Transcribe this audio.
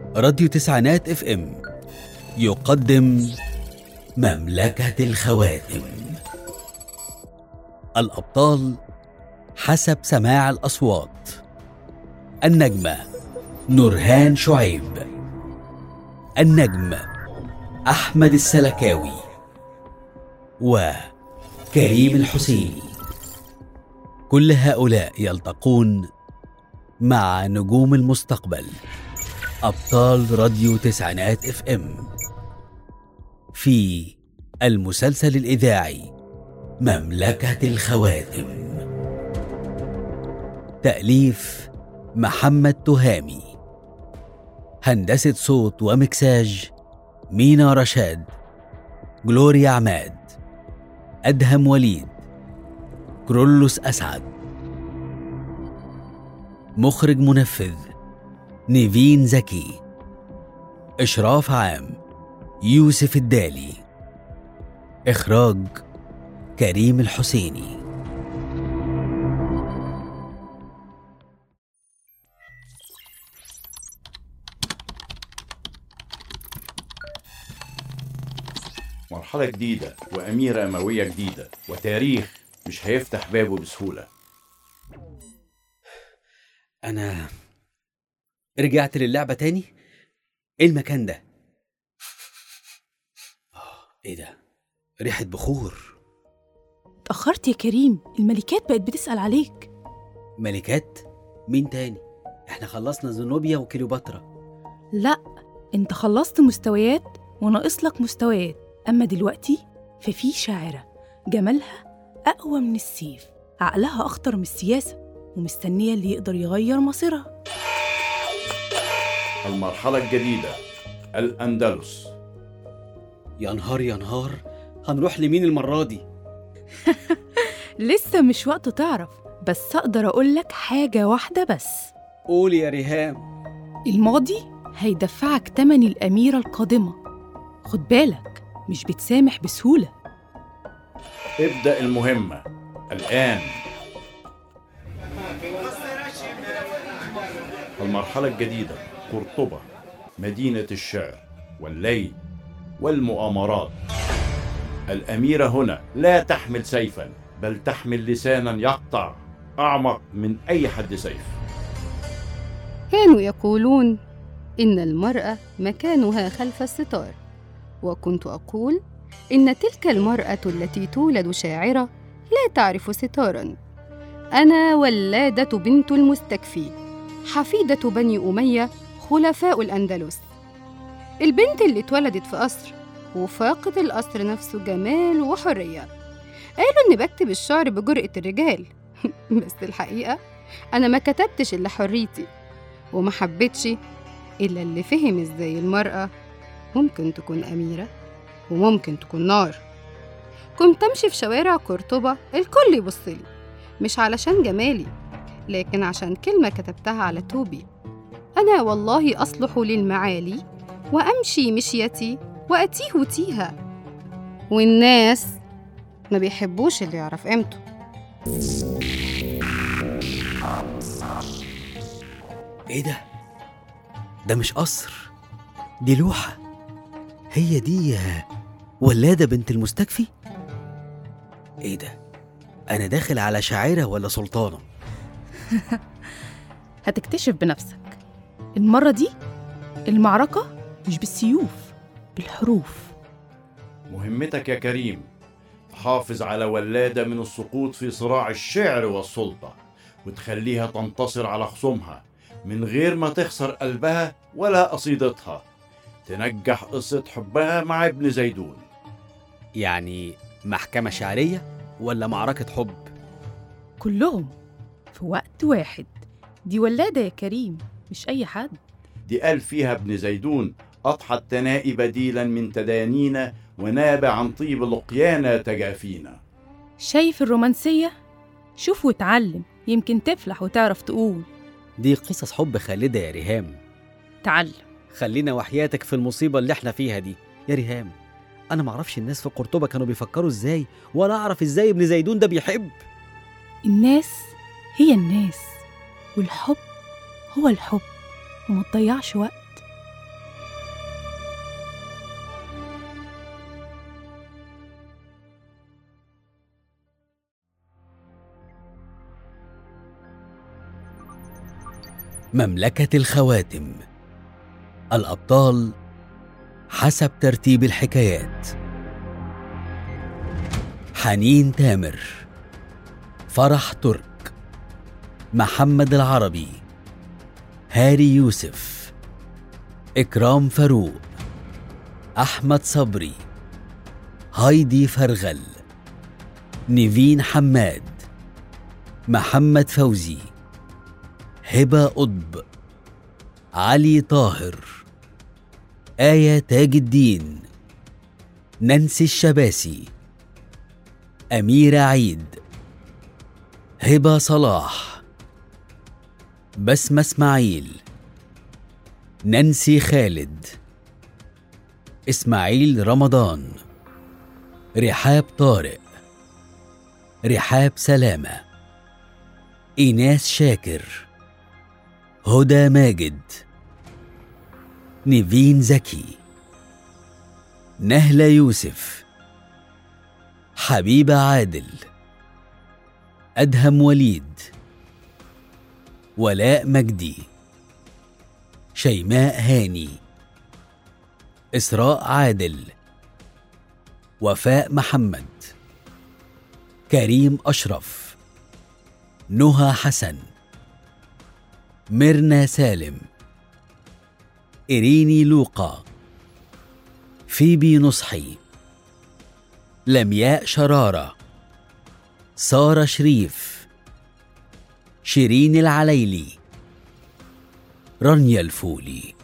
راديو تسعينات اف ام يقدم مملكة الخواتم الأبطال حسب سماع الأصوات النجمة نورهان شعيب النجم أحمد السلكاوي وكريم الحسيني كل هؤلاء يلتقون مع نجوم المستقبل أبطال راديو تسعينات اف ام في المسلسل الإذاعي مملكة الخواتم تأليف محمد تهامي هندسة صوت ومكساج مينا رشاد جلوريا عماد أدهم وليد كرولوس أسعد مخرج منفذ نيفين زكي إشراف عام يوسف الدالي إخراج كريم الحسيني مرحلة جديدة وأميرة أموية جديدة وتاريخ مش هيفتح بابه بسهولة أنا رجعت للعبة تاني؟ إيه المكان ده؟ آه، إيه ده؟ ريحة بخور اتأخرت يا كريم الملكات بقت بتسأل عليك ملكات؟ مين تاني؟ إحنا خلصنا زنوبيا وكليوباترا لا انت خلصت مستويات وناقص لك مستويات أما دلوقتي ففي شاعرة جمالها أقوى من السيف عقلها أخطر من السياسة ومستنية اللي يقدر يغير مصيرها المرحلة الجديدة الأندلس يا نهار يا نهار هنروح لمين المرة دي؟ لسه مش وقته تعرف بس أقدر أقولك حاجة واحدة بس قول يا ريهام الماضي هيدفعك تمن الأميرة القادمة خد بالك مش بتسامح بسهولة ابدأ المهمة الآن المرحلة الجديدة قرطبة مدينة الشعر والليل والمؤامرات الأميرة هنا لا تحمل سيفا بل تحمل لسانا يقطع أعمق من أي حد سيف كانوا يقولون إن المرأة مكانها خلف الستار وكنت أقول إن تلك المرأة التي تولد شاعرة لا تعرف ستارا أنا ولادة بنت المستكفي حفيدة بني أمية خلفاء الأندلس البنت اللي اتولدت في قصر وفاقت القصر نفسه جمال وحرية قالوا إني بكتب الشعر بجرأة الرجال بس الحقيقة أنا ما كتبتش إلا حريتي وما حبيتش إلا اللي فهم إزاي المرأة ممكن تكون أميرة وممكن تكون نار كنت أمشي في شوارع قرطبة الكل يبصلي مش علشان جمالي لكن عشان كلمة كتبتها على توبي أنا والله أصلح للمعالي وأمشي مشيتي وأتيه تيها والناس ما بيحبوش اللي يعرف قيمته إيه ده؟ ده مش قصر دي لوحة هي دي ولادة بنت المستكفي؟ إيه ده؟ أنا داخل على شاعرة ولا سلطانة؟ هتكتشف بنفسك المرة دي المعركة مش بالسيوف بالحروف مهمتك يا كريم تحافظ على ولادة من السقوط في صراع الشعر والسلطة وتخليها تنتصر على خصومها من غير ما تخسر قلبها ولا قصيدتها تنجح قصة حبها مع ابن زيدون يعني محكمة شعرية ولا معركة حب؟ كلهم في وقت واحد دي ولادة يا كريم مش أي حد دي قال فيها ابن زيدون أضحى التنائي بديلا من تدانينا وناب عن طيب لقيانا تجافينا شايف الرومانسية؟ شوف واتعلم يمكن تفلح وتعرف تقول دي قصص حب خالدة يا ريهام تعلم خلينا وحياتك في المصيبة اللي احنا فيها دي يا ريهام أنا معرفش الناس في قرطبة كانوا بيفكروا إزاي ولا أعرف إزاي ابن زيدون ده بيحب الناس هي الناس والحب هو الحب وما تضيعش وقت مملكة الخواتم الأبطال حسب ترتيب الحكايات حنين تامر فرح ترك محمد العربي هاري يوسف إكرام فاروق أحمد صبري هايدي فرغل نيفين حماد محمد فوزي هبة قطب علي طاهر آية تاج الدين نانسي الشباسي أميرة عيد هبة صلاح بسمة إسماعيل نانسي خالد إسماعيل رمضان رحاب طارق رحاب سلامة إيناس شاكر هدى ماجد نيفين زكي نهلة يوسف حبيبة عادل أدهم وليد ولاء مجدي شيماء هاني إسراء عادل وفاء محمد كريم أشرف نهى حسن ميرنا سالم إريني لوقا فيبي نصحي لمياء شرارة سارة شريف شيرين العليلي رانيا الفولي